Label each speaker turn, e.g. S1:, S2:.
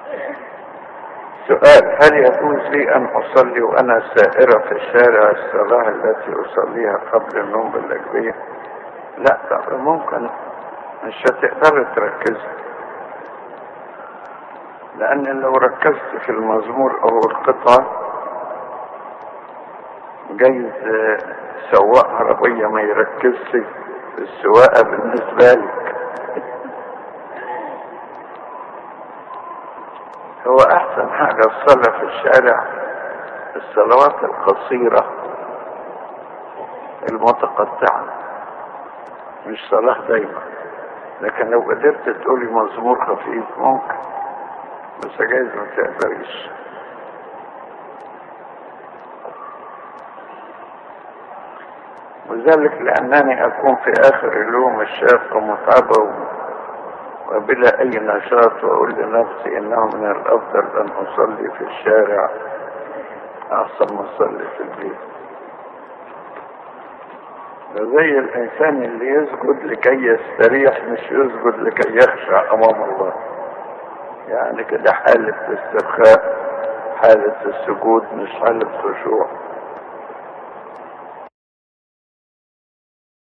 S1: سؤال هل يجوز لي أن أصلي وأنا سائرة في الشارع الصلاة التي أصليها قبل النوم بالأجبية؟ لا طبعا ممكن مش هتقدر تركز لأن لو ركزت في المزمور أو القطعة جايز سواق عربية ما يركزش في السواقة بالنسبة لك هو أحسن حاجة الصلاة في الشارع الصلوات القصيرة المتقطعة مش صلاة دايما لكن لو قدرت تقولي مزمور خفيف ممكن بس جايز ما تقدريش وذلك لأنني أكون في آخر اليوم الشاقة متعبة وبلا أي نشاط وأقول لنفسي إنه من الأفضل أن أصلي في الشارع أحسن ما أصلي في البيت زي الإنسان اللي يسجد لكي يستريح مش يسجد لكي يخشع أمام الله يعني كده حالة استرخاء حالة السجود مش حالة خشوع